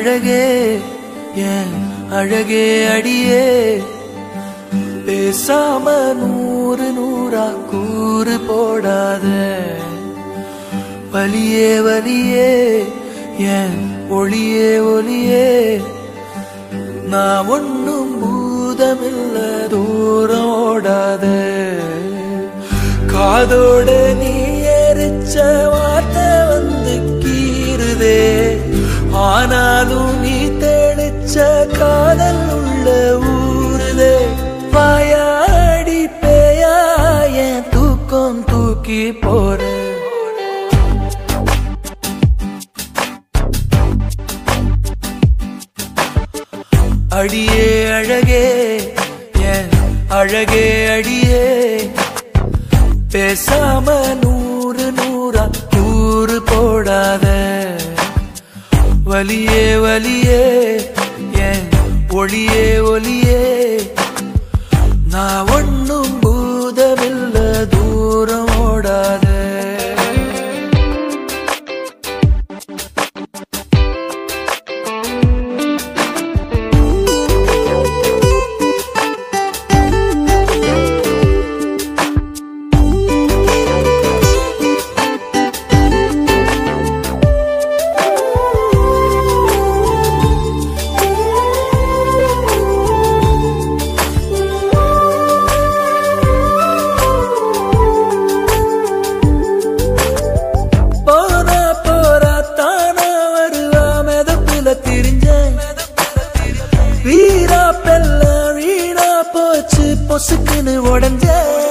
அழகே என் அழகே அடியே பேசாம நூறு நூறா கூறு போடாத வலியே வலியே என் ஒளியே ஒளியே நான் ஒன்னும் பூதமில்ல தூரம் ஓடாத காதோட நீ எரிச்ச வார்த்தை வந்து கீறுதே ஆனாலும் நீ தெளிச்ச காதல் உள்ள ஊறுதே வாயாடி பேயா என் தூக்கம் தூக்கி போற அடியே அழகே என் அழகே அடியே பேசாம நூறு நூறா கூறு போடாத வலியே வலியே என் ஒளியே ஒளியே நான் ஒன்னும் பூதமில்ல தூரம் ஓடாத போனா போறா தானா வருவா மெதப்புல திரிஞ்சேன் வீரா பெல்ல வீணா போச்சு பொசுக்குன்னு உடஞ்ச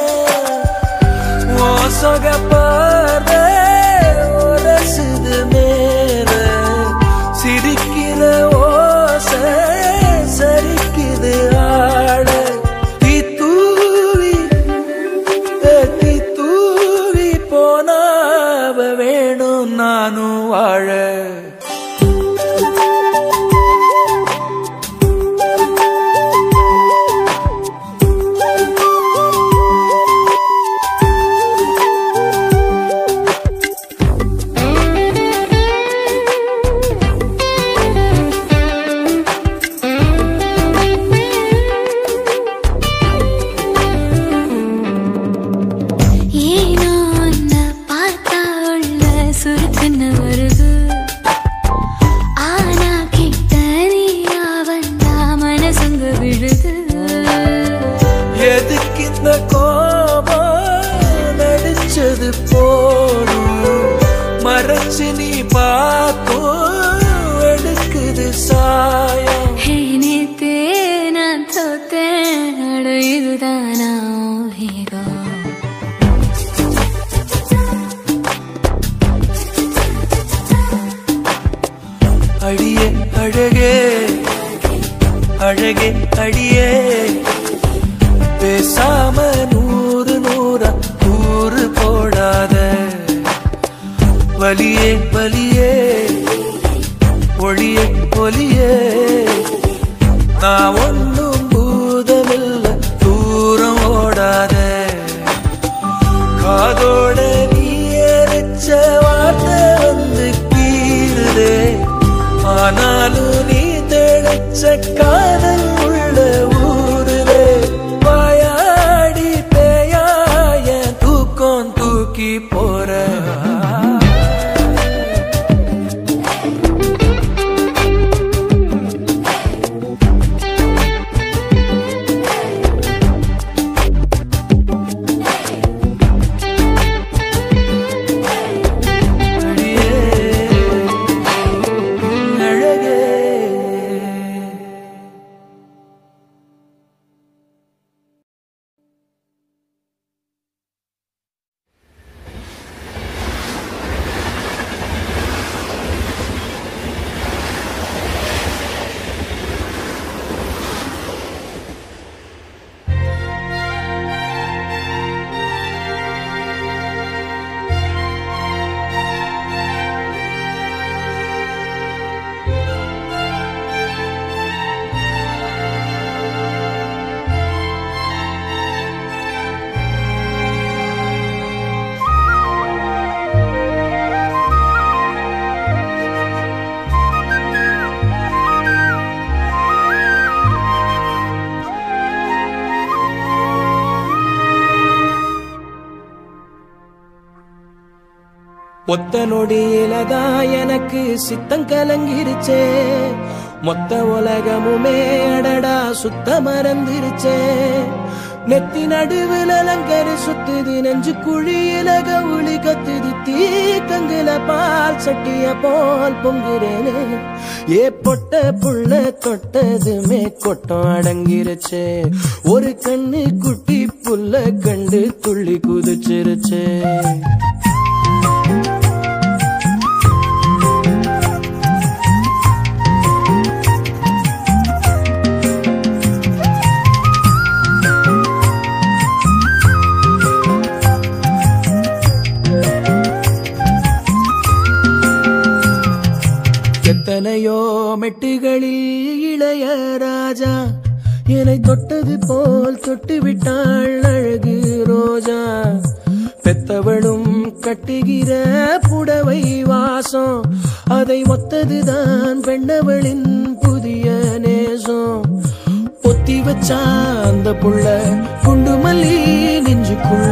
ஓ சொக பார்வை உரசுது மேல சிரிக்கிற ஓசை சரிக்குது ஆட தீ தூவி ஏத்தி தூவி போனாவ வேணும் நானும் வாழ ஏனோ உன்னை பார்த்தா உள்ள சுருக்குன்னு வருது ஆனா கிட்ட நீயா வந்தா மனசுங்க விழுது எதுக்கு இந்த கோபம் நடிச்சது போடும் மறைச்சு நீ பார்த்தும் எடுக்குது சாயம் ஹே நேத்தே நான் தோத்தேன் அட இதுதானா ஹேகோ அடியே அழகே அழகே அடியே பேசாம நூறு நூறா கூறு போடாத வலியே வலியே ஒளியே ஒளியே நான் ஒன்னும் பூதமில்ல தூரம் ஓடாத காதோட நீ எரிச்ச வார்த்தை வந்து கீறுதே ஆனாலும் நீ தெளிச்ச காதல் உள்ள ஊருதே வாயாடி பேயாய தூக்கம் தூக்கி போற அடியே, அழகே ஒத்த நொடியிலதான் எனக்கு சித்தம் கலங்கிருச்சே மொத்த உலகமுமே அடடா சுத்த மறந்துருச்சே நெத்தி நடுவில் அலங்கரி சுத்துது நெஞ்சு குழியில கவுளி கத்துது தீ கங்குல பால் சட்டிய போல் பொங்குறேனே ஏ பொட்ட புள்ள தொட்டதுமே கொட்டம் அடங்கிருச்சே ஒரு கண்ணு குட்டி புல்ல கண்டு துள்ளி குதிச்சிருச்சே எத்தனையோ மெட்டுகளில் இளைய ராஜா என்னை தொட்டது போல் தொட்டு விட்டாள் அழகு ரோஜா பெத்தவளும் கட்டுகிற புடவை வாசம் அதை ஒத்ததுதான் பெண்ணவளின் புதிய நேசம் பொத்தி வச்சா அந்த புள்ள குண்டு மல்லி நெஞ்சுக்குள்ள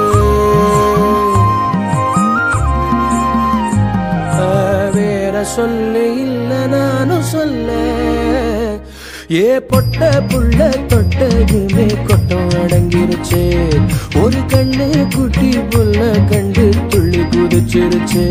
ஆ, வேற சொல்ல இல்ல நானும் சொல்ல ஏ பொட்ட புள்ள தொட்டதுமே கொட்டம் அடங்கிருச்சு ஒரு கண்ணு குட்டி புள்ள கண்டு துள்ளி குதிச்சிருச்சு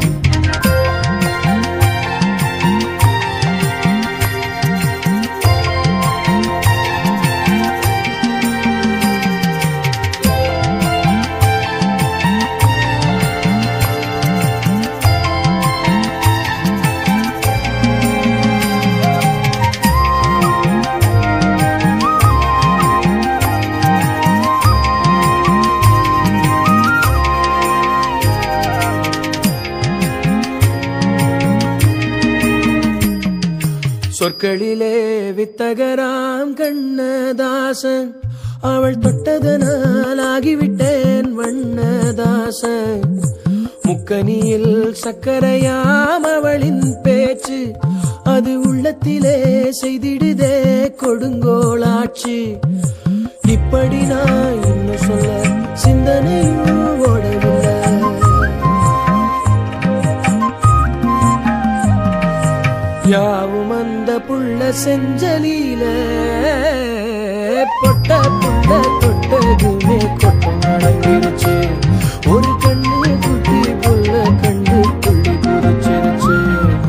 சொற்களிலே வித்தகராம் கண்ணதாசன் அவள் தொட்டதனால் ஆகிவிட்டேன் வண்ணதாசன் முக்கனியில் சக்கரையாம் அவளின் பேச்சு அது உள்ளத்திலே செய்திடுதே கொடுங்கோளாச்சு இப்படி நான் இன்னும் சொல்ல சிந்தனையும் ஓடவில்லை யாவும் அந்த புள்ள செஞ்சலில பொட்ட புள்ள தொட்டதுமே கொட்டம் அடங்கிருச்சு ஒரு கண்ணு குட்டி புள்ள கண்டு துள்ளி குதிச்சிருச்சு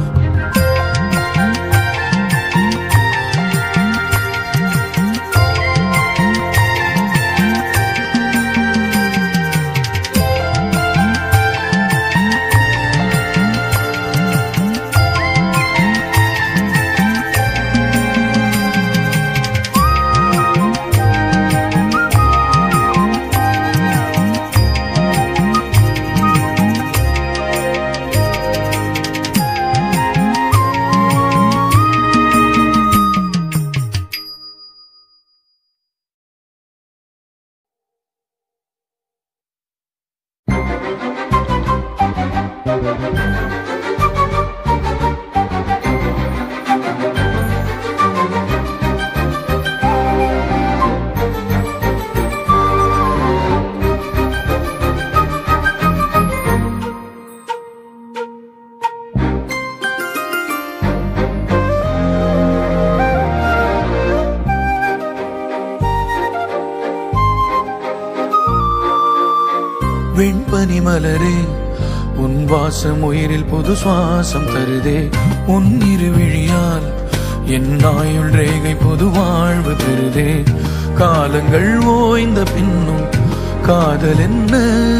வெண்பனி மலரே உன் வாசம் உயிரில் புது சுவாசம் தருதே உன் இருவிழியால் என் ஆயுள் ரேகை புது வாழ்வு பெறுதே காலங்கள் ஓய்ந்த பின்னும் காதல் என்ன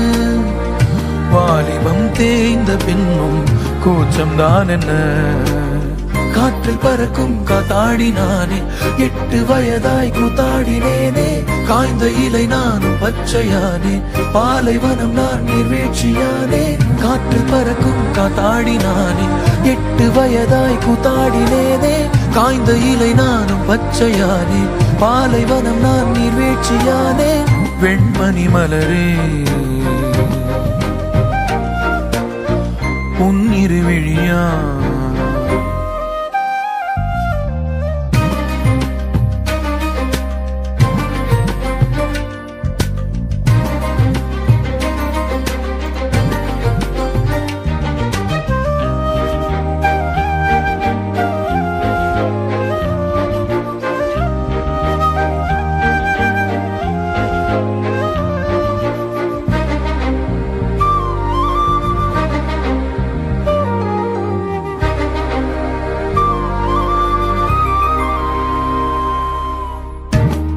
வாலிபம் தேய்ந்த பின்னும் கூச்சம்தான் என்ன காற்றில் பறக்கும் காத்தாடினானே எட்டு வயதாய் கூத்தாடினேனே காய்ந்த இலை நானும் பச்சையானே பாலைவனம் நான் நீர்வீழ்ச்சியானே காற்றில் பறக்கும் காத்தாடினானே எட்டு வயதாய் கூத்தாடினேனே காய்ந்த இலை நானும் பச்சையானே பாலைவனம் நான் நீர்வீழ்ச்சியானே வெண்மணி மலரே உன் இருவிழியா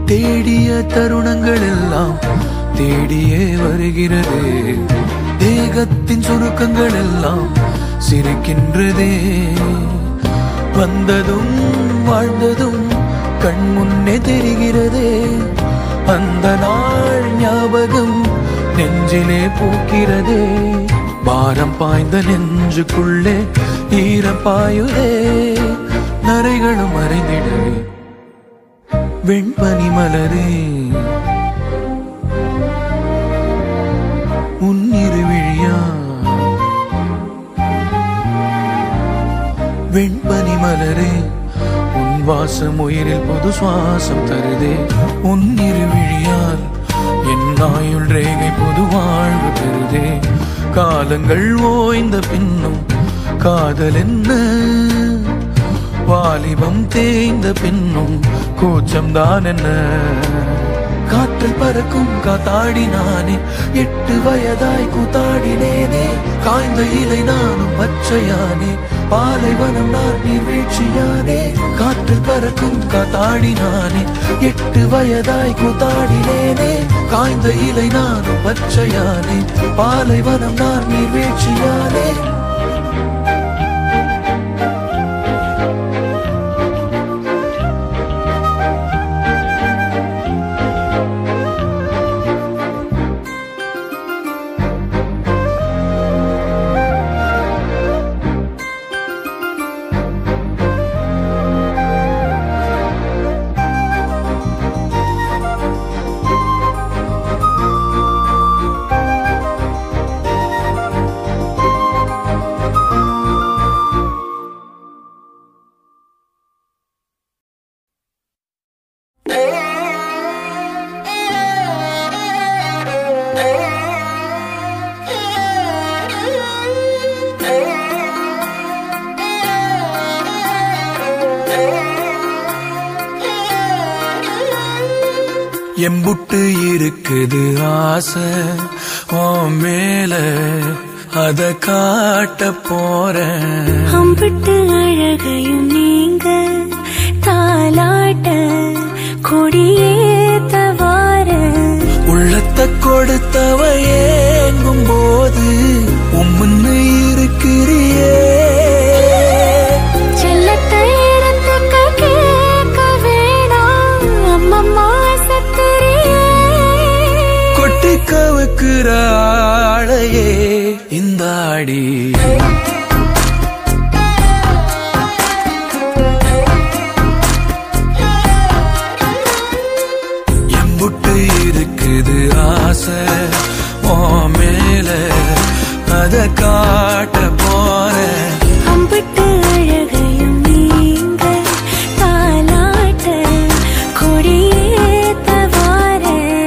தேடிய தருணங்கள் எல்லாம் தேடியே வருகிறது தேகத்தின் சுருக்கங்கள் எல்லாம் சிரிக்கின்றதே வந்ததும் வாழ்ந்ததும் கண் முன்னே தெரிகிறதே அந்த நாள் ஞாபகம் நெஞ்சிலே பூக்கிறதே பாரம் பாய்ந்த நெஞ்சுக்குள்ளே ஈரம் பாயுதே நரைகளும் மறைந்திடவே வெண்பனி மலரே உன்னிரு விழியா வெண்பனி மலரே உன் வாசம் உயிரில் புது சுவாசம் தருதே உன்னிரு விழியால் என் ஆயுள் ரேகை புது வாழ்வு பெறுதே காலங்கள் ஓய்ந்த பின்னும் காதல் என்ன வாலிபம் தேய்ந்த பின்னும் கூச்சம் தான் என்ன காற்றில் பறக்கும் காத்தாடி நானே எட்டு வயதாய் கூத்தாடினேனே காய்ந்த இலை நானும் பச்சையானே பாலைவனம் நான் நீர்வீழ்ச்சியானே காற்றில் பறக்கும் காத்தாடி நானே எட்டு வயதாய் கூத்தாடினேனே காய்ந்த இலை நானும் பச்சையானே பாலைவனம் நான் நீர்வீழ்ச்சியானே எம்புட்டு இருக்குது ஆசை உன் மேல அத காட்ட போறேன் அம்பிட்டு அழகையும் நீங்க தாலாட்ட கொடியேத்த வார உள்ளத்தை கொடுத்தவ ஏங்கும் போது உம்முன்னு இருக்கிறியே செல்லத்தை இடத்துக்க கேட்க வேணாம் அம்மம்மா சத்துரியே கொட்டி கவுக்குற ஆளையே இந்த ஆடி எம்புட்டு இருக்குது ஆசை உன் மேல அத காட்ட போறேன் அம்பிட்டு அழகையும் நீங்க தாலாட்ட கொடியேத்த வார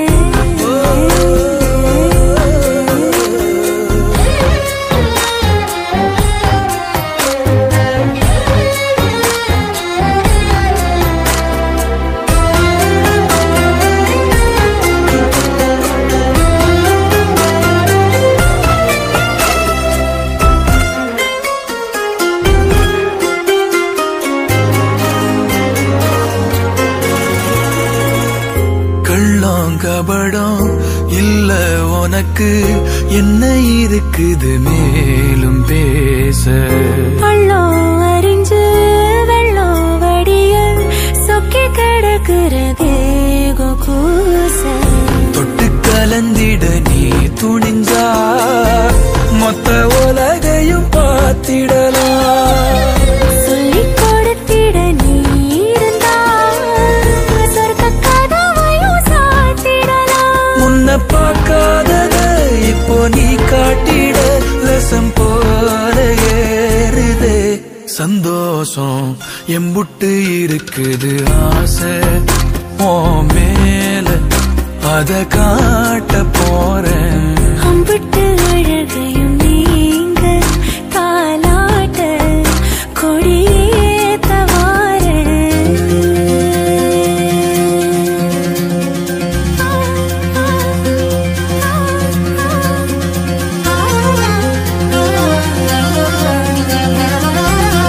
கள்ளம் கபடம் இல்ல உனக்கு என்ன இருக்குது மேலும் பேச பள்ளம் அறிஞ்சு வெள்ளம் வடிய சொக்கி கிடக்கிறதே கூச தொட்டு கலந்திட நீ துணிஞ்சா மொத்த உலகையும் பார்த்திடலாம் சொல்லிக் கொடுத்திட நீ இருந்தா சொர்க்க கதவையும் சாத்திடலாம் முன்ன பார்க்காதத இப்போ நீ காட்டிட லசம் போல ஏறுதே சந்தோஷம் எம்புட்டு இருக்குது ஆசை உன் மேல அத காட்ட போறேன் அம்பிட்டு அழகையும் நீங்க தாலாட்ட கொடியேத்த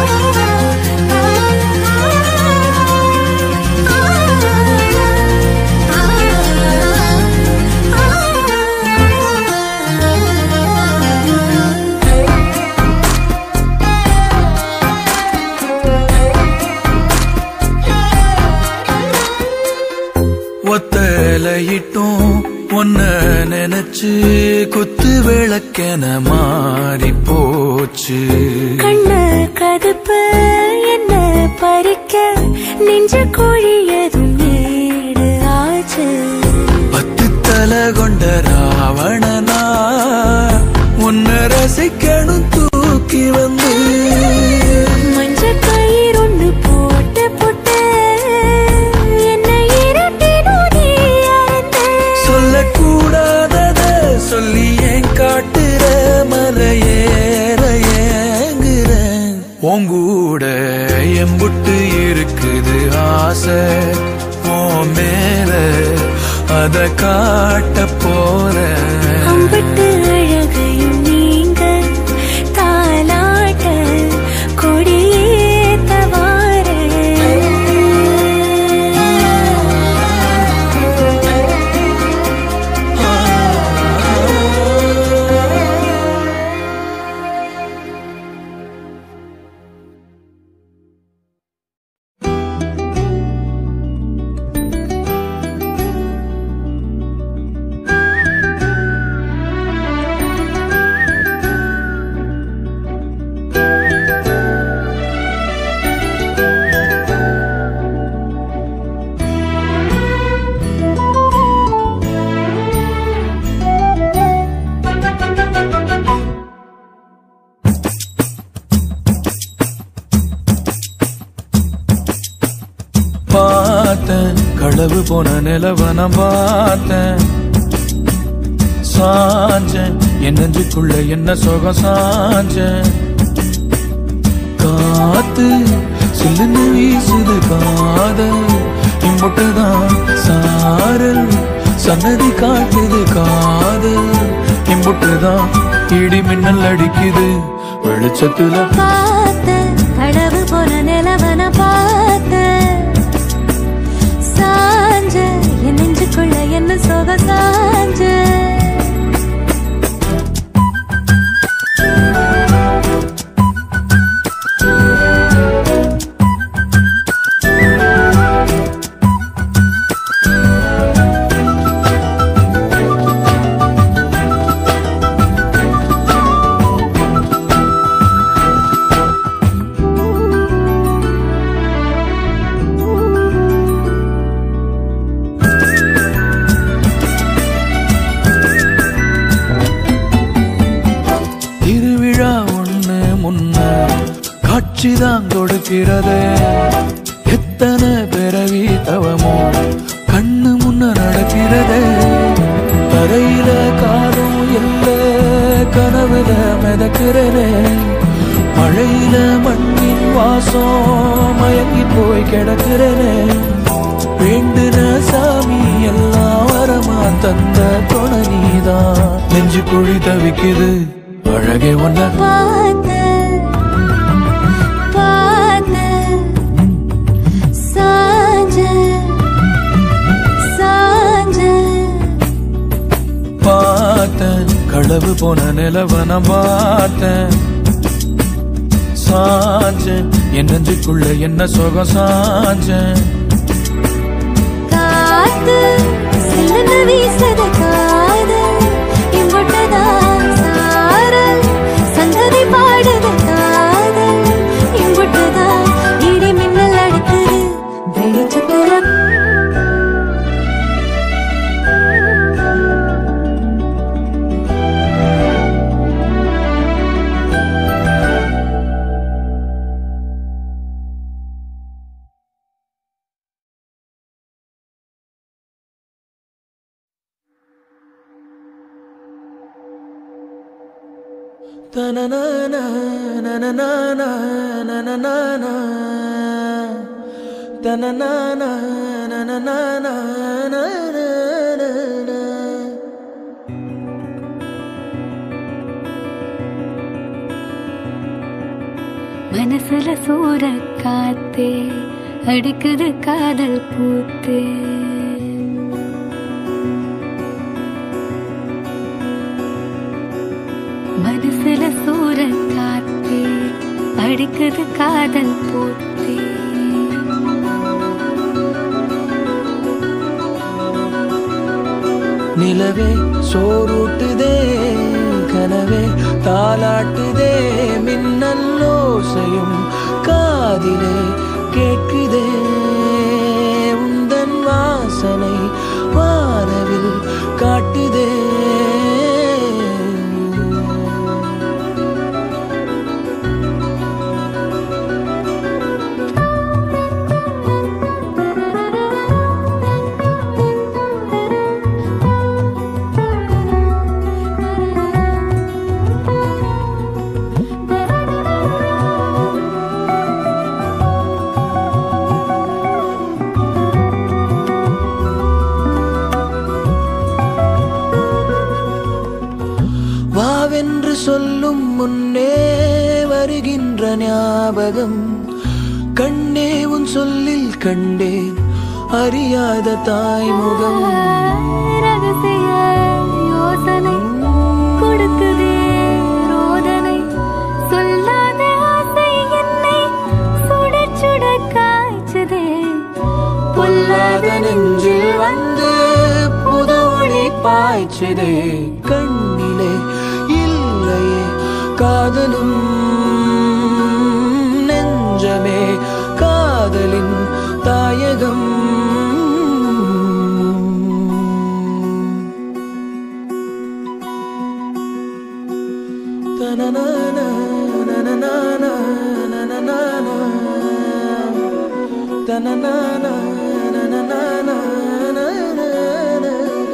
வார ஒத்தலையிட்டும் ஒன்ன நினைச்சு குத்து விளக்கென மாறி போச்சு கண்ணு கதுப்பு என்ன பறிக்க நெஞ்ச கோழியதும் நீடு ஆச்சு பத்து தலை கொண்ட ராவணனா உன்னை ரசிக்கணும் தூக்கி வந்து மஞ்ச கயிறு ஒண்ணு போட்டு போட்டு என்ன இருட்டினும் நீ அறந்த சொல்லக்கூடாதத சொல்லி ஏன் காட்டுற மலையேற ஏங்குறேன் உங்கூட எம்புட்டு இருக்குது ஆசை உன் மேல அத காட்ட போறேன் அம்பிட்டு அழகையும் நீங்க தாலாட்ட கொடியேத்த பார்த்தேன் களவு போன நிலவ நான் பார்த்தேன் சாஞ்சேன் என் நெஞ்சுக்குள்ள என்ன சுகம் சாஞ்சேன் காத்து சில்லுன்னு வீசுது காதல் இம்புட்டுதான் சாரல் சன்னதி காட்டுது காதல் இம்புட்டுதான் இடி மின்னல் அடிக்குது வெளிச்சத்துல பார்த்த கடவு போன நிலவன பார்த்த சாஞ்ச என் நெஞ்சுக்குள்ள என்ன சோக சாஞ்ச திருவிழா ஒண்ணு முன்ன காட்சிதான் கொடுக்கிறதே எத்தனை பிறவி தவமோ கண்ணு முன்ன நடக்கிறதே தரையில காரும் இல்ல கனவுல மிதக்கிறனே மழையில மண்ணின் வாசம் மயங்கி போய் கிடக்கிறனே வேண்டுன சாமி எல்லாம் வரமா தந்த துணை நீதான் நெஞ்சு குழி தவிக்குது அழகே ஒன்ன பார்த்த பார்த்த சாஞ்ச சாஞ்ச பார்த்தேன் களவு போன நிலவ நான் பார்த்தேன் சாஞ்சேன் என் நெஞ்சுக்குள்ள என்ன சுகம் சாஞ்சேன் காத்து சில்லுன்னு வீசுத காதல் இம்புட்டுதான் சாரல் சங்கதி பாடுத காதல் இம்புட்டுதான் இடி மின்னல் அடிக்குது வெளிச்சத்துல தனனானா, நனனானா, நனனானா. தனனானா, நனனானா, நனனானா. மனசுல சூற காத்தே அடிக்குது காதல் பூத்தே மனசுல சூற காத்தே அடிக்குது காதல் பூத்தே நிலவே சோறூட்டுதே கனவே தாலாட்டுதே மின்னல் ஓசையும் காதிலே கேட்குதே உந்தன் வாசனை வானவில் காட்டுதே வாவென்று சொல்லும் முன்னே வருகின்ற ஞாபகம் கண்ணே உன் சொல்லில் கண்டேன் அறியாத தாய்முகம் ரகசிய யோசனை கொடுக்குதே ரோதனை சொல்லாத ஆசை என்னை சுட சுட காய்ச்சதே பொல்லாத நெஞ்சில் வந்து புது ஒளி பாய்ச்சதே கண்ணிலே இல்லையே காதலும் நெஞ்சமே காதலின் தாயகம் தனனானா, நனனானா, நனனானா. தனனானா, நனனானா, நனனானா.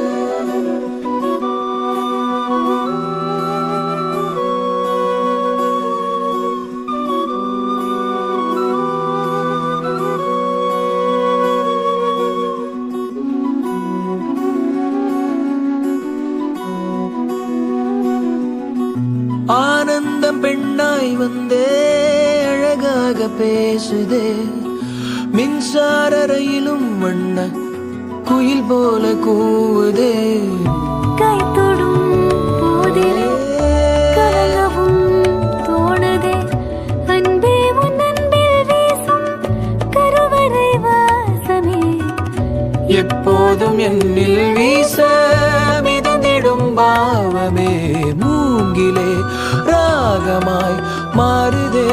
ஆனந்தம் பெண்ணாய் வந்தே அழகாக பேசுதே மின்சார ரயிலும் வண்ண குயில் போல கூவுதே கை தொடும் போதிலே கலங்கவும் தோணுதே அன்பே உன் அன்பில் வீசும் கருவறை வாசமே எப்போதும் என்னில் வீச மிதந்திடும் பாவமே மூங்கிலே ராகமாய் மாறுதே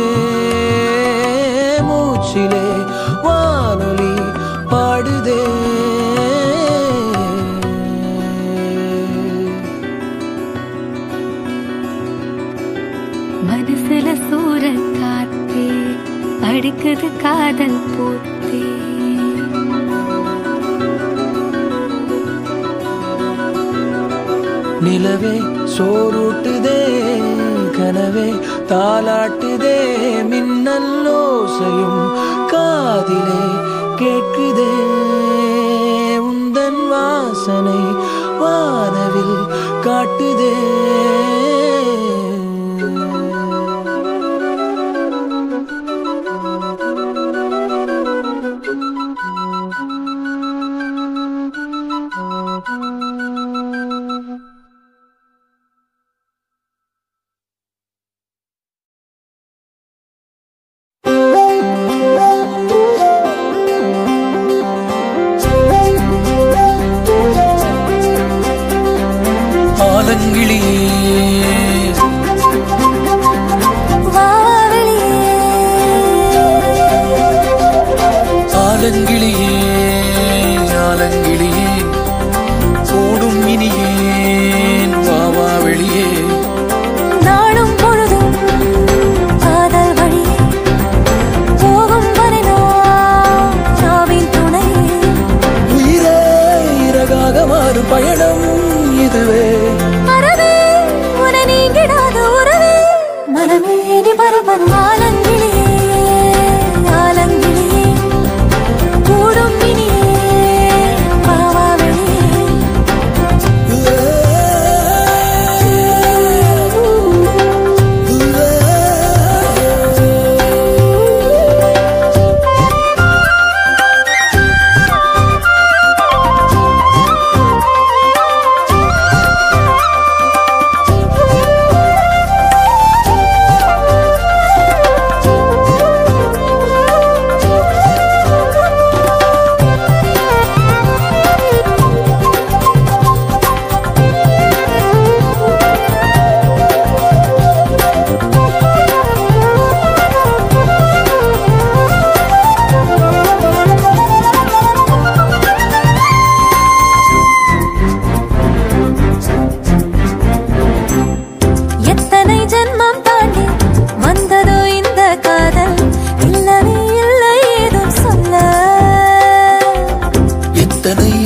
மூச்சிலே வானொலி பாடுதே மனசுல சூற காத்தே அடிக்குது காதல் போத்தே நிலவே சோறூட்டுதே கனவே தாலாட்டுதே மின்னல் ஓசையும் காதிலே கேட்குதே உந்தன் வாசனை வானவில் காட்டுதே ஆலங்கிளியே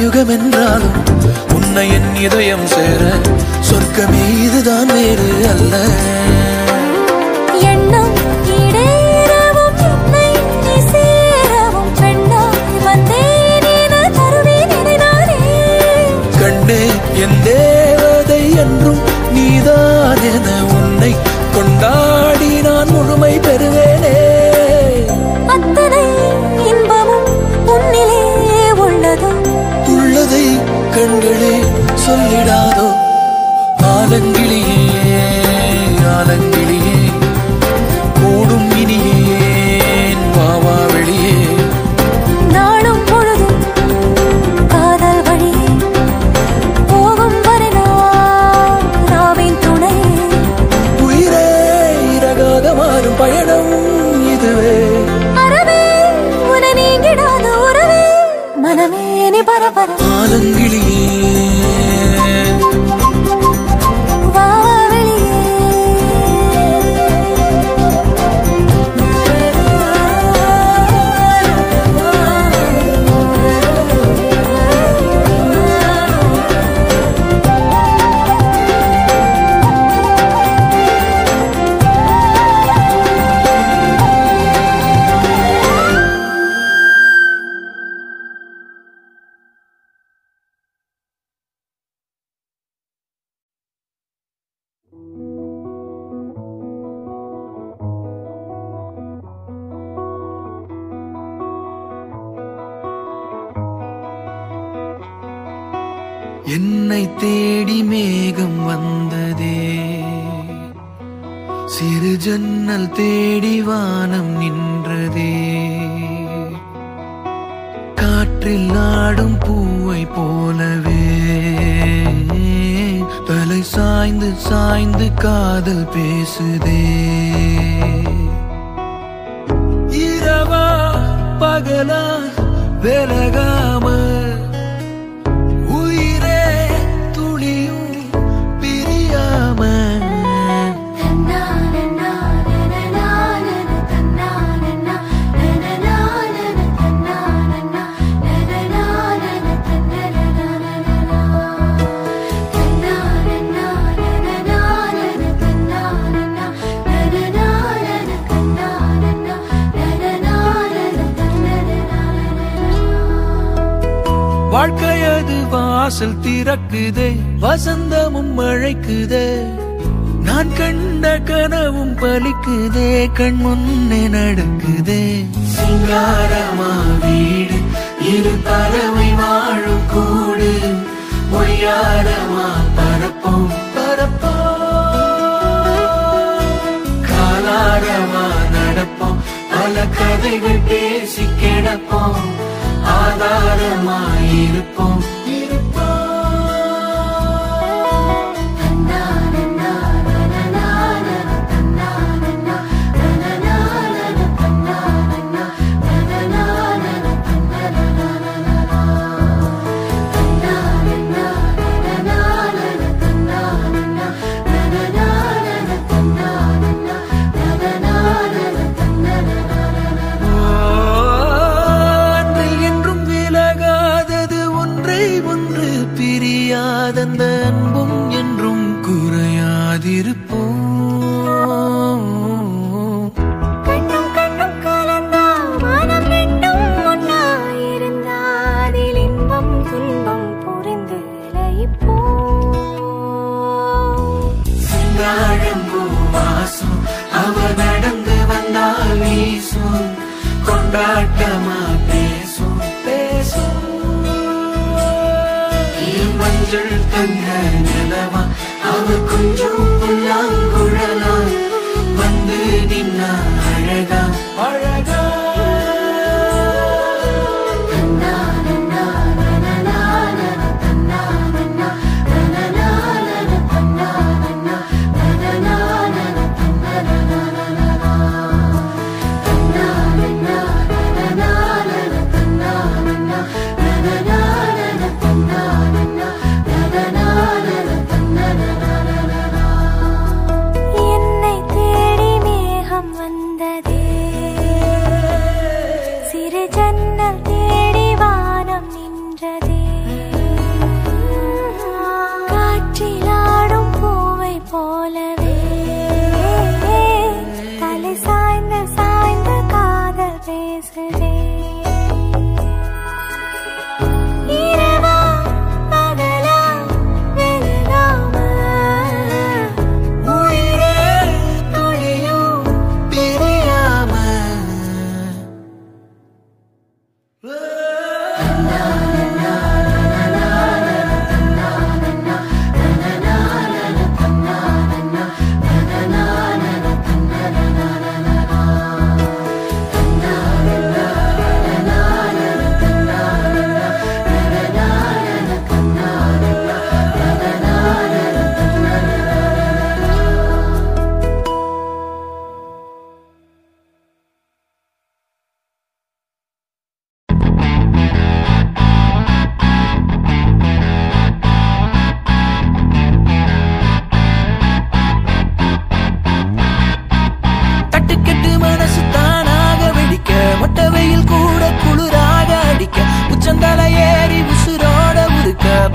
கலியுகம் என்றாலும் உன்னை என் இதயம் சேர சொர்க்கமே இதுதான் வேறு அல்ல எண்ணம் ஈடேறவும் என்னை நீ சேரவும் பெண்ணாய் வந்தேன் என தருவேன் நினைவானே கண்ணே என் தேவதை என்றும் நீதான் என உன்னை கொண்டாடி நான் முழுமை பெறுவேனே அத்தனை இன்பமும் உன்னிலே உள்ளதும் உள்ளதை கண்களே சொல்லிடாதோ ஆலங்கிளியே ஆலங்கிளியே கூடும் இனியேன் வாவா வெளியே நாளும் பொழுதும் காதல் வழியே போகும் வரை நான் ராவின் துணையே உயிரே இறகாக மாறும் பயணம் இதுவே அறவே உன நீங்கிடாத உறவே மனமே நீ பரபர ஆலங்கிளியே வா வெளியே என்னை தேடி மேகம் வந்ததே சிறு ஜன்னல் தேடி வானம் நின்றதே காற்றில் ஆடும் பூவை போலவே தலை சாய்ந்து சாய்ந்து காதல் பேசுதே இரவா பகலா விலகாம உயிரே துளியும் பிரியாம வாழ்க்கையது வாசல் திறக்குதே வசந்தமும் அழைக்குதே நான் கண்ட கனவும் பலிக்குதே கண் முன்னே நடக்குதே சிங்காரமா வீடு இரு பறவை வாழும் கூடு ஒய்யாரமா பரப்போம் பரப்போம் காலாரமா நடப்போம் பல கதைகள் பேசி கிடப்போம் ஆதாரமாயிருப்போம் அன்றில் என்றும் விலகாதது ஒன்றை ஒன்று பிரியாதந்த அன்பும் என்றும் குறையாதிருப்போம் கண்ணும் கண்ணும் கலந்தா மனம் ரெண்டும் ஒன்னாயிருந்தா அதில் இன்பம் துன்பம் புரிந்து லயிப்போம் சிங்காழம்பூ வாசம் அவ நடந்து வந்தால் வீசும் கொண்டாட்டமா பேசும் பேசும் இரு மஞ்சள் தங்க நிலவா அவ கொஞ்சம் புல்லாங்குழலா வந்து நின்னா அழகா அழகா என்னை தேடி மேகம் வந்ததே சிறு ஜன்னல் தேடி வானம் நின்றதே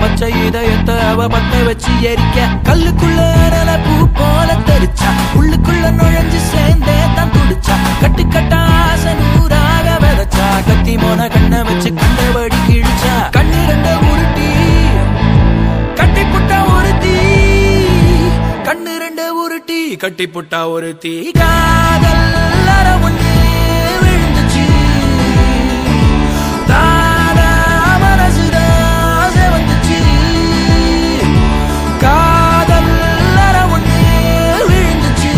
பச்சை இதயத்தை அவ பத்த வச்சு எரிக்க கல்லுக்குள்ள அனல பூ போல தெரிச்சா உள்ளுக்குள்ள நுழைஞ்சு சேர்ந்தே தான் துடிச்சா கட்டு கட்டா ஆசை நூறாக விதைச்சா கத்தி மோன கண்ணை வச்சு கண்டபடி கிழிச்சா கண்ணு ரெண்ட உருட்டி கட்டி புட்டா ஒரு தீ கண்ணு ரெண்ட உருட்டி கட்டி புட்டா ஒரு தீ காதல் அற ஒண்ணு விழுந்துச்சு தானா மனசுதான் செவந்துச்சு. காதல் அற ஒண்ணு விழுந்துச்சு.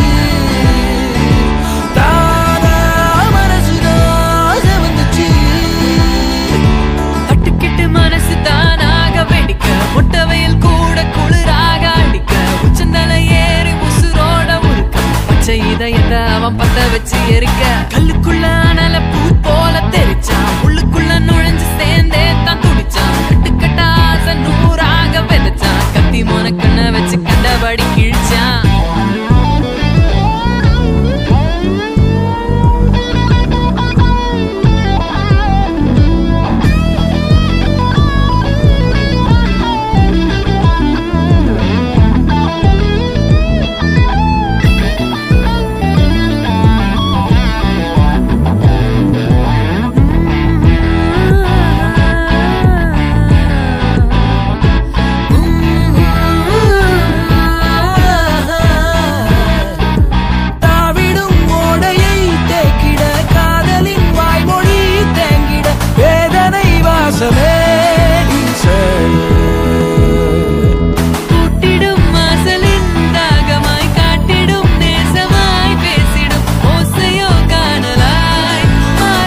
தானா மனசுதான் செவந்துச்சு. தட்டுக்கிட்டு மனசு தானாக வெடிக்க முட்டவையில் கூட குளிராக அடிக்க உச்சந்தல ஏறி உசுரோட முறுக்க பச்சை இதயத்தை அவன் பத்த வச்சு எரிக்க கல்லுக்குள்ள அனல பூ போல தெரிச்சான் உள்ளுக்குள்ள நுழைஞ்சு சேர்ந்தே தான் துடிச்சான் கட்டுக்கட்டா ஆசை நூறாக விதைச்சான் கத்தி மோனக்கண்ண வச்சு கண்டபடி கிழிச்சான் தாவிடும் ஓடையை தேக்கிட காதலின் வாய்மொழி தேங்கிட வேதனை வாசமே வீசல். கூட்டிடும் மாசலின் தாகமாய் காட்டிடும் நேசமாய் பேசிடும் ஓசையோ காணலாய் மாற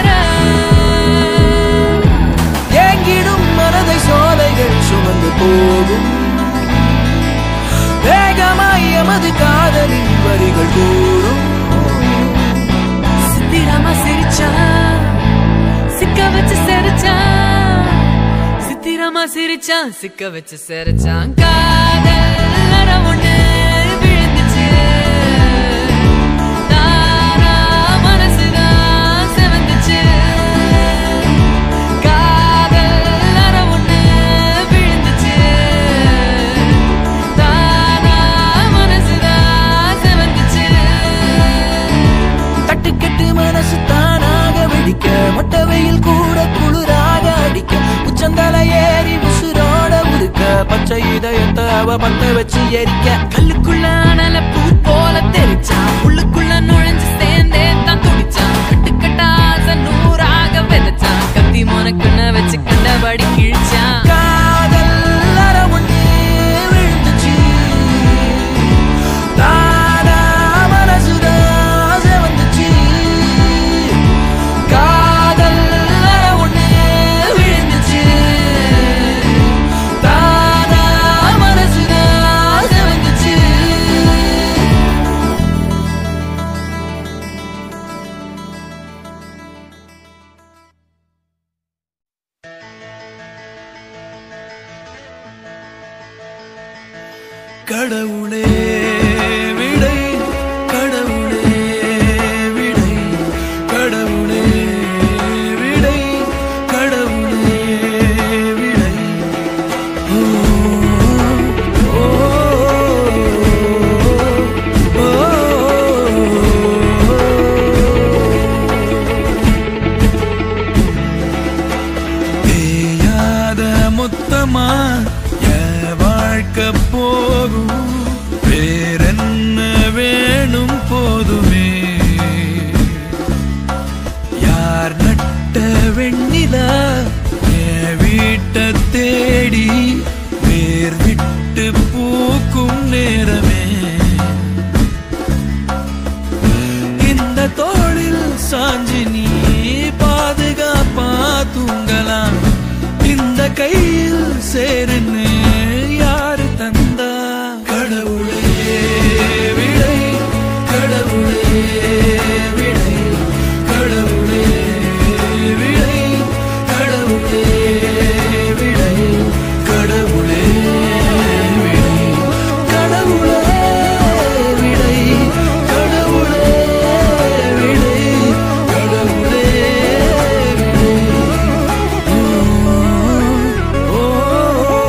ஏங்கிடும் மனதை சோலைகள் சுமந்து போகும் வேகமாய் எமது காதலின் வரிகள் கூறும் சித்திராமா சிரிச்சா சிக்க வச்சு சிரிச்சான் சித்திராமா சிரிச்சான் சிக்க வச்சு சிரிச்சான் காதல் அற ஒண்ணு விழுந்துச்சு தானா மனசுதான் செவந்துச்சு காதல் அற ஒண்ணு விழுந்துச்சு தானா மனசுதான் செவந்துச்சு தட்டுக்கட்டு மனசு தானாக வெடிக்க மொட்டை வெயில் கூட குளிராக அடிக்க உச்சந்தல ஏறி உசுரோட உருக்க பச்சை இதயத்தை அவ பத்த வச்சு எரிக்க கல்லுக்குள்ள அனல பூ போல தெரிச்சான் உள்ளுக்குள்ள நுழைஞ்சு சேர்ந்தே தான் துடிச்சான் கட்டுக்கட்டா ஆசை நூறாக விதைச்சான் கத்தி மோனக்குன்ன வச்சு கண்டபடி கிழிச்சான் காதல் அற ஒண்ணு விழுந்துச்சு தானா மனசுதான் செவந்துச்சு. காதல் அற ஒண்ணு விழுந்துச்சு. தானா மனசுதான் செவந்துச்சு. கடவுளே விடை கடவுளே விடை கடவுளே விடை கடவுளே விடை ஓ, ஓ, ஓ, தேயாத மொத்தமா என் வாழ்க்கை போகும் வேறென்ன வேணும் போதுமே யார் நட்ட வெண்ணிலா என் வீட்டை தேடி வேர் விட்டு பூக்கும் நேரமே இந்த தோளில் சாஞ்சி நீ பாதுகாப்பா தூங்கலாம் இந்த கையில் சேருன்னு யாரு தந்தா கடவுளே விடை கடவுளே விடை கடவுளே விடை கடவுளே விடை கடவுளே விடை கடவுளே விடை கடவுளே விடை கடவுளே விடை ஓ, ஓ, ஓ.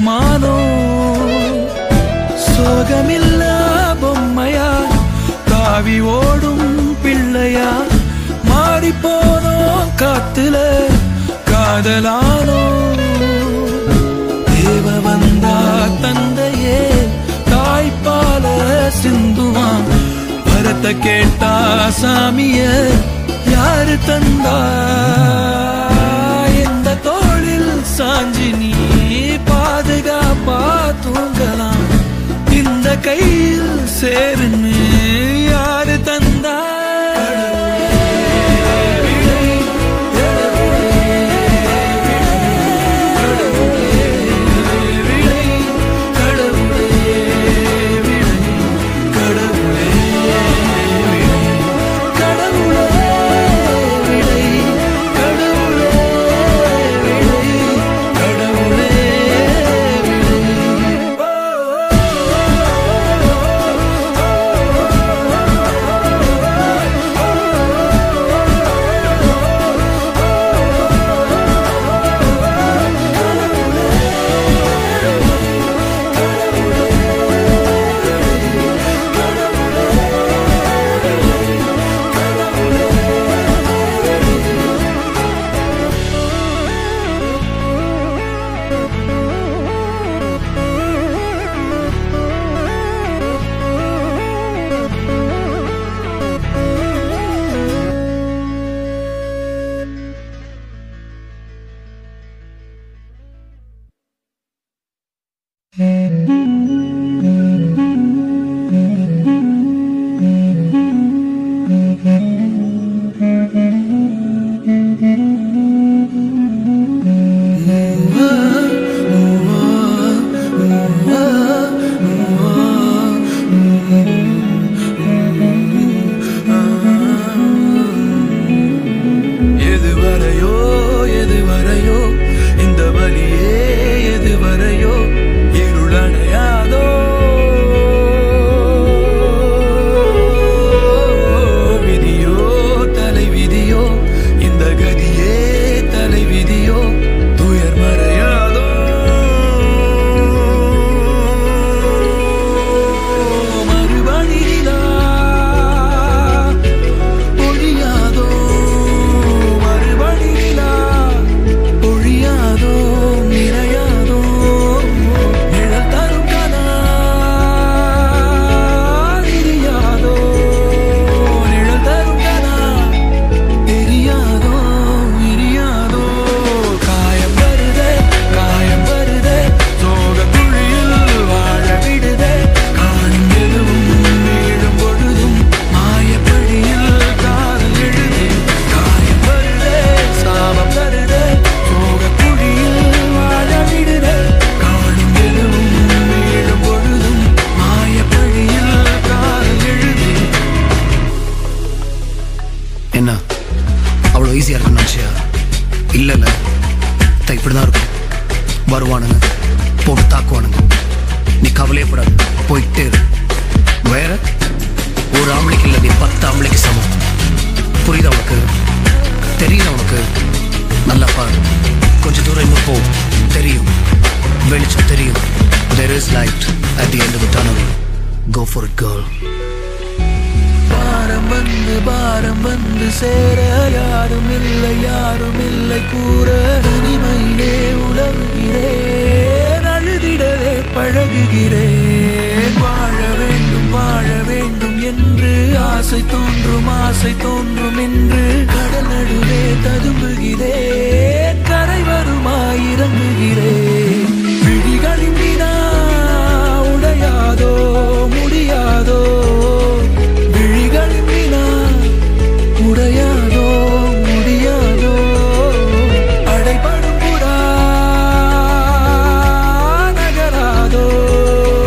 மானோ சோகமில்லா பொம்மையா தாவி ஓடும் பிள்ளையா மாறி போனோம் காத்துல காதலானோ தேவ வந்தா தந்தையே தாய்ப்பால சிந்துவான் வரத்த கேட்டா சாமிய யாரு தந்தா எந்த தோளில் சாஞ்சி நீ பாதுகாப்பா தூங்கலாம் இந்த கையில் சேருன்னு யாரு தந்தா எதுவரையோ எதுவரையோ இந்த வழியே எதுவரையோ இருளணையாதோ விதியோ தலை விதியோ இந்த கதியே தலை விதியோ துயர் மறையாதோ மறுபடியிலா பொழியாதோ மறுபடியிலா பொழியாதோ நிறையாதோ நிழல் தரும் கனா தெரியாதோ நிழல் தரும் கனா தெரியாதோ விரியாதோ காயம் வருதே காயம் வருதே சோக குழியில் வாழ விடுதே காணும் எதுவும் வீழும் பொழுதும் மாயப்படியில் காதல் எழுதே காயம் வருதே சாபம் வருதே சோக குழியில் வாழ விடுதே காணும் எதுவும் வீழும் பொழுதும் மாயப்படியில் காதல் எழுதே என்ன அவ்வளோ ஈஸியாக இருக்குன்னு நினச்சியா இல்லை இல்லை தான் இப்படி தான் இருக்கும் வருவானுங்க போட்டு தாக்குவானுங்க நீ கவலையப்படாது போயிட்டே இரு வேற ஒரு ஆம்பளைக்கு இல்லை நீ பத்து ஆம்பளைக்கு சமம் புரியுதா உனக்கு தெரியுதா உனக்கு நல்லா பாரு கொஞ்சம் தூரம் இன்னும் போ தெரியும் வெளிச்சம் தெரியும் there is light at the end of the tunnel go for it girl பாரம் வந்து பாரம் வந்து சேர யாரும் இல்லை யாரும் இல்லை கூற தனிமையிலே உலகுகிறேன் அழுதிடவே பழகுகிறேன் வாழ வேண்டும் வாழ வேண்டும் என்று ஆசை தோன்றும் ஆசை தோன்றும் என்று கடல் நடுவே ததும்புகிறேன் கரை வருமாய் இறங்குகிறேன் விழிகளின் வினா உடையாதோ முடியாதோ விழிகளின் வினா உடையாதோ முடியாதோ அடைபடும் புறா நகராதோ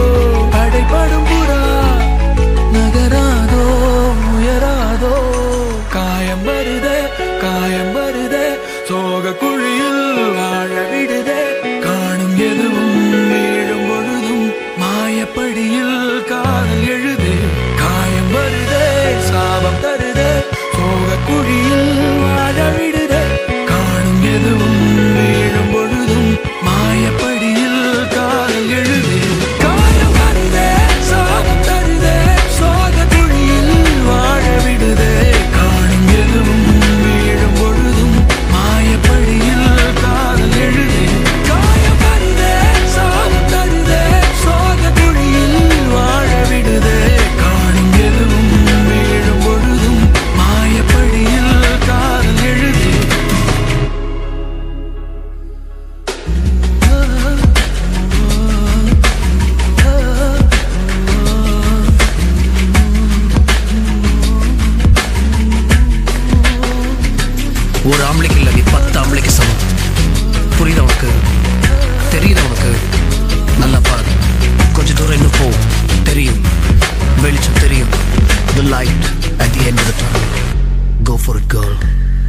மச்சான் கோ ஃபார் இட் கேர்ள்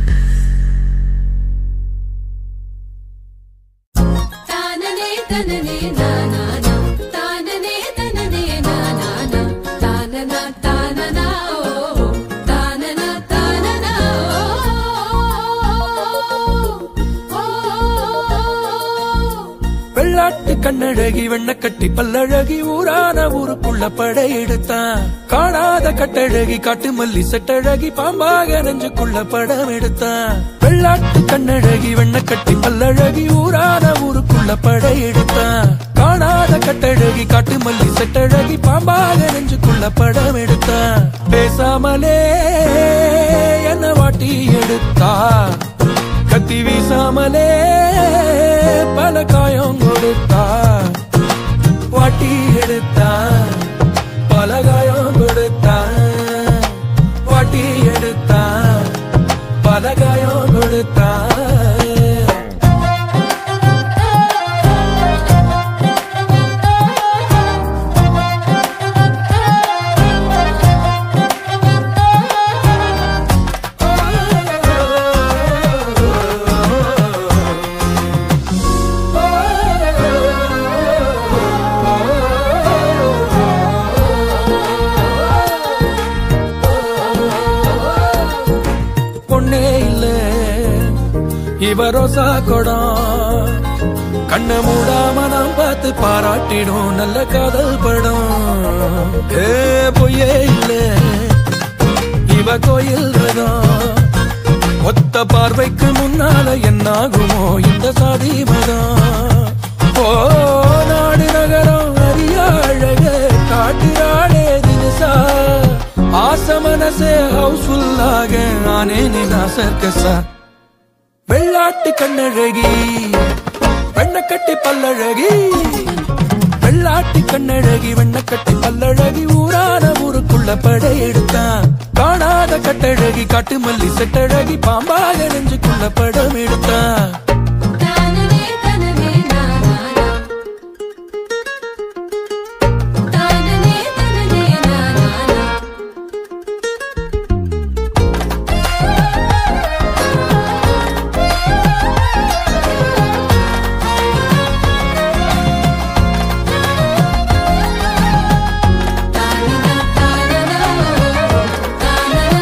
தானனே தனனே நானானா தானனே தனனே நானானா தானனா தானனா ஓ தானனா தானனா ஓ வெள்ளாட்டு கண்ணழகி வெண்ணக்கட்டி பல்லழகி ஊரான ஊருக்குள்ள படையெடுத்தான் காணாத கட்டழகி காட்டு மல்லி செட்டழகி பாம்பாக நெஞ்சுக்குள்ள படம் எடுத்தான் வெள்ளாட்டு கண்ணழகி வெண்ணக்கட்டி பல்லழகி ஊரான ஊருக்குள்ள படையெடுத்தான் காணாத கட்டழகி காட்டு மல்லி செட்டழகி பாம்பாக நெஞ்சுக்குள்ள படம் எடுத்தான் பேசாமலே என்ன வாட்டி எடுத்தா கத்தி வீசாமலே பல காயம் கொடுத்தா வாட்டி எடுத்தா பல காயம் கொடுத்தா வாட்டி எடுத்தா பல காயம் கொடுத்தா பொண்ணே இல்ல இவ ரோசா கொடம் கண்ண மூடாம நாம் பார்த்து பாராட்டிடும் நல்ல காதல் படம் ஏ பொய்யே இல்ல இவ கோயில் ரதம் ஒத்த பார்வைக்கு முன்னால என்னாகுமோ இந்த சாதி மதம் ஓ நாடு நகரம் அறிய அழக காட்டுறாளே தினசா ஆச மனசே ஹவுஸ்ஃபுல்லாக ஆனேனே நான் சர்க்கஸா வெள்ளாட்டு கண்ணழகி வெண்ணக்கட்டி பல்லழகி வெள்ளாட்டு கண்ணழகி வெண்ணக்கட்டி பல்லழகி ஊரான ஊருக்குள்ள படையெடுத்தான் காணாத கட்டழகி காட்டு மல்லி செட்டழகி பாம்பாக நெஞ்சுக்குள்ள படம் எடுத்தான் தானனே தனனே நானானா தானனே தனனே நானானா தானனா தானனா தானனா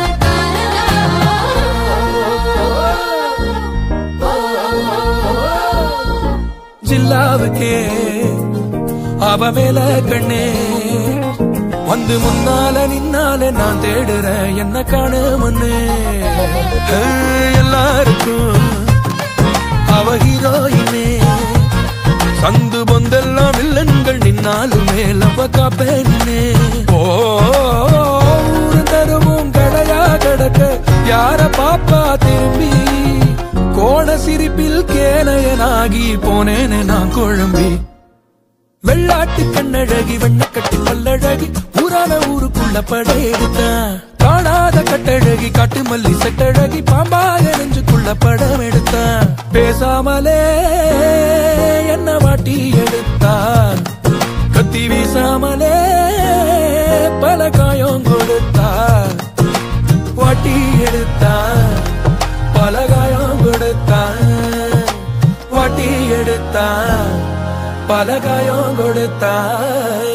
தானனா ஜில்லாவுக்கே அவ மேல கண்ணே வந்து முன்னால நின்னால நான் தேடுறேன் என்ன காண முன்னே ஏ, எல்லாருக்கும் அவ ஹீரோயினே சந்து பொந்தெல்லாம் வில்லன்கள் நின்னாலுமே லவ காப்பேனே ஓ ஊரு தருவும் கடையா கடக்க யார பாப்பா திரும்பி கோண சிரிப்பில் கேனையனாகி போனேனே நான் குழம்பி வெள்ளாட்டு கண்ணழகி வெண்ணக்கட்டி பல்லழகி ஊரான ஊருக்குள்ள படையெடுத்தான் காணாத கட்டழகி காட்டு மல்லி செட்டழகி பாம்பாக நெஞ்சுக்குள்ள படம் எடுத்தான் பேசாமலே என்ன வாட்டி எடுத்தான் கத்தி வீசாமலே பல காயம் கொடுத்தான் வாட்டி எடுத்தான் பல காயம் கொடுத்தான் வாட்டி எடுத்தான் பல காயம் கொடுத்தான்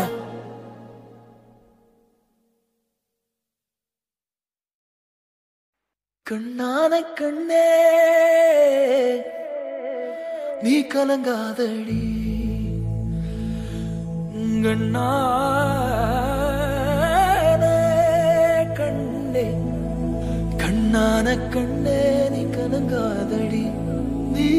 கண்ணான கண்ணே நீ கலங்காதடி கண்ணான கண்ணே கண்ணான கண்ணே நீ கலங்காதடி நீ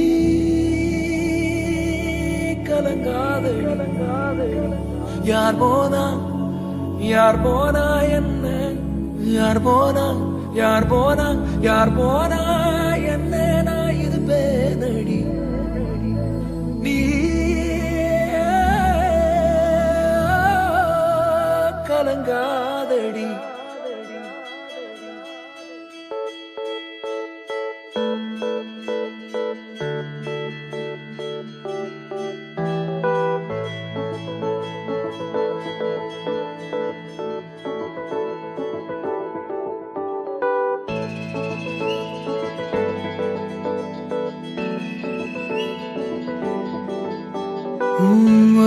கலங்காதடி யார் போனா யார் போனா என்ன யார் போனா யார் போனா யார் போனா என்ன நான் இது பேனடி நீ கலங்காதடி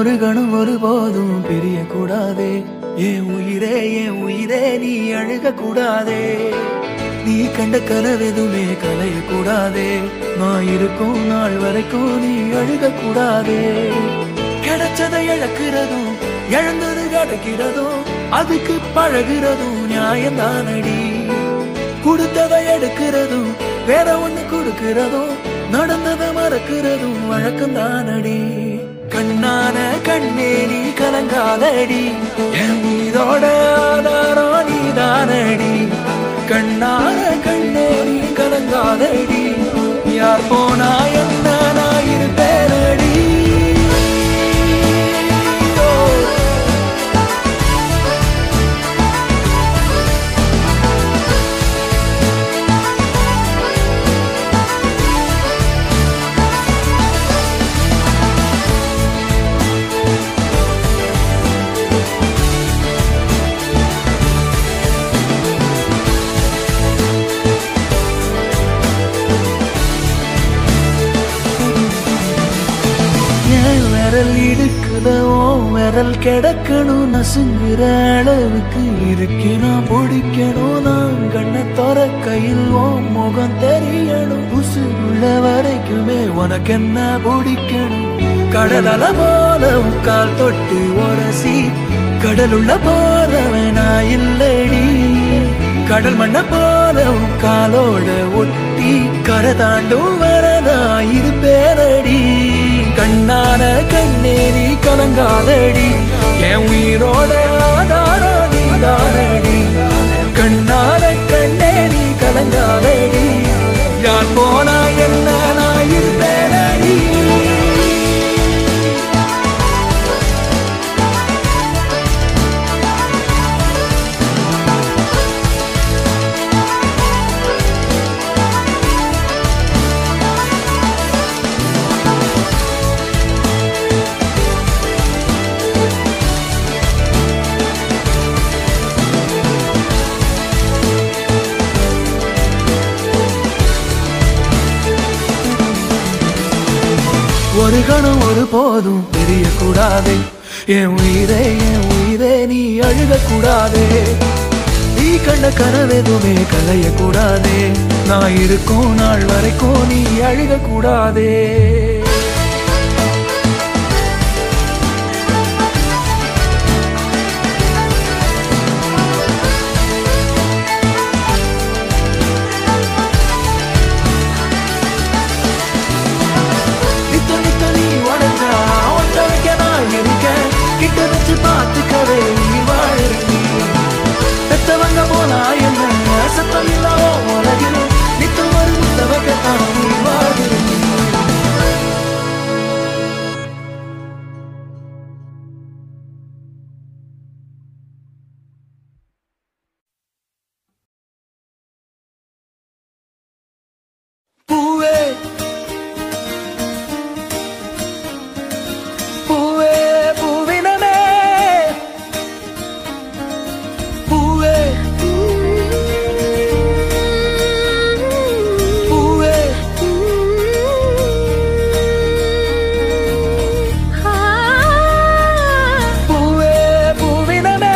ஒரு கணம் ஒரு போதும் பிரிய கூடாதே என் உயிரே என் உயிரே நீ அழுக கூடாதே நீ கண்ட கனவெதுமே கலைய கூடாதே நான் இருக்கும் நாள் வரைக்கும் நீ அழுக கூடாதே கிடைச்சதை இழக்கிறதும் இழந்தது கிடைக்கிறதும் அதுக்கு பழகிறதும் நியாயம்தானடி கொடுத்ததை எடுக்கிறதும் வேற ஒண்ணு கொடுக்கிறதும் நடந்ததை மறக்கிறதும் வழக்கம் தானடி கண்ணான கண்ணே நீ கலங்காதடி என் மீதோட ஆதாரம் நீ தானடி கண்ணான கண்ணே நீ கலங்காதடி யார் போனா என்ன நான் இருப்பேனடி ஓ என் விரல் இடுக்குதோ விரல் கிடக்கணும் நசுங்குற அளவுக்கு இருக்கு நான் பிடிக்கணும் நான் கண்ணை தொற கையில் ஓ முகம் தெரியணும் உசுகுள்ள வரைக்குமே உனக்கு என்ன பிடிக்கணும் கடலல போல உக்கால் தொட்டு உரசி கடலுள்ள போறவன் நான் இல்லடி கடல் மண்ண போல உன் காலோட ஒட்டி கரை தாண்டும் வரதா இருப்பேனடி கண்ணான கண்ணே நீ கலங்காதடி என் உயிரோட ஆதாரம் நீ தானடி கண்ணான கண்ணே நீ கலங்காதடி யார் போனா என்ன நான் இருப்பேனடி ஒரு கணம் ஒரு போதும் தெரிய கூடாதே என் உயிரே என் உயிரே நீ அழுக கூடாதே நீ கண்ட கனவெதுமே கலைய கூடாதே நான் இருக்கும் நாள் வரைக்கும் நீ அழுக கூடாதே நித்த நித்த நீ உடஞ்சா ஒட்ட வைக்க நான் இருக்கேன் கிட்ட வச்சு பார்த்துக்கவே நீ வாழறீ பெத்தவங்க போனா என்ன சத்தம் இல்லாம உலகில் நித்த ஒரு முத்த வைக்கத்தான் நீ வாழறீ பூவே பூவே பூவினமே பூவே பூவே பூவே பூவினமே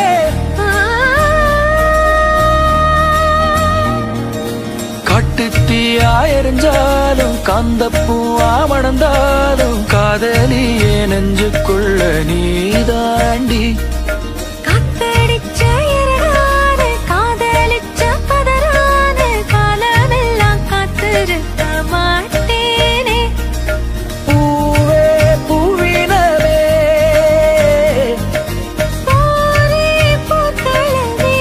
கட்டுத்தீயா எரிஞ்சாலும் காந்தப்பூவா மணந்தாலும் காதலியே நெஞ்சுக்குள்ள நீதாண்டி காத்தடிச்ச இரவான காதலிச்ச பதறான காலமெல்லாம் காத்திருக்க மாட்டேனே பூவே பூவினமே போரே பூக்களவே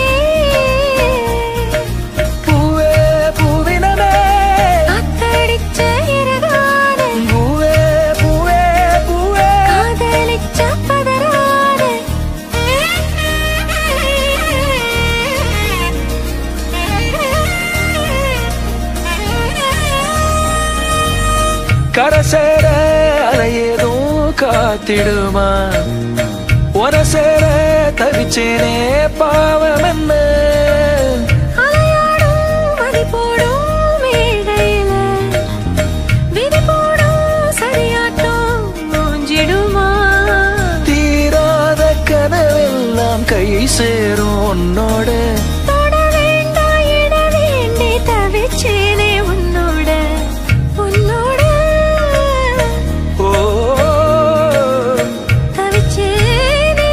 பூவே பூவினமே காத்தடிச்ச இரவான பூவே பூவே பூவே காதலிச்ச பதறான கரசேர அலையேதும் காத்திடுமா ஒரசேர தவிச்சேனே பாவம் என்ன அலையாடும் மதி போடும் மேடையில விதி போடும் சரியாட்டம் மூஞ்சிடுமா கை சேரும் உன்னோட தொட வேண்டாம் இட வேண்டி தவிச்சேனே உன்னோட உன்னோட ஓ தவிச்சேனே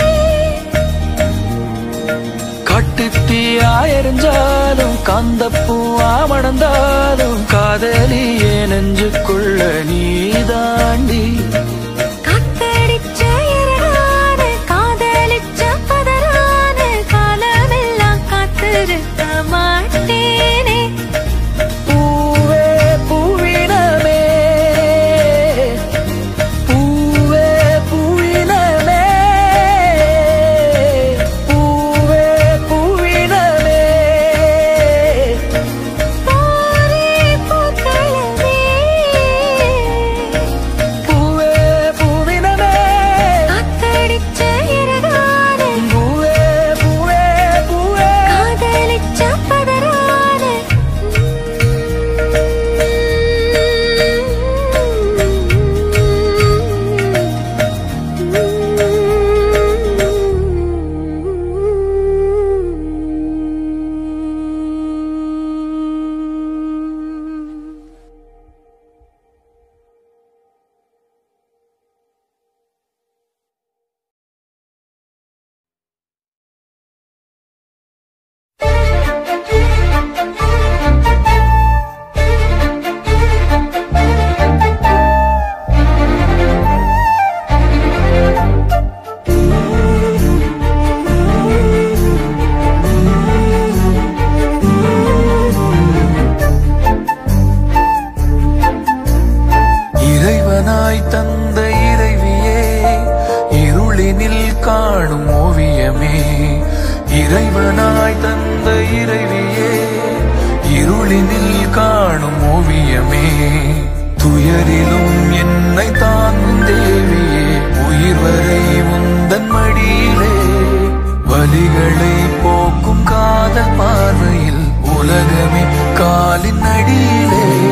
காட்டுத்தீயா எரிஞ்சாலும் காந்தப்பூவா மணந்தாலும் காதலியே நெஞ்சுக்குள்ள நீ தாண்டி காத்தடிச்ச இரவான காதலிச்ச பதறான காலமெல்லாம் காத்திருக்க மாட்டேனே பூவே பூவினமே பூவே பூவினமே பூவே பூவினமே போரே பூக்களமே பூவே பூவினமே காத்தடிச்ச இரவான பூவே பூவே பூவே காதலிச்ச பதறான இறைவனாய் தந்த இறைவியே இருளினில் காணும் ஓவியமே இறைவனாய் தந்த இறைவியே இருளினில் காணும் ஓவியமே துயரிலும் என்னை தாங்கும் தேவியே உயிர் வரை உந்தன் மடியிலே வலிகளை போக்கும் காதல் பார்வையில் உலகமே காலின் அடியிலே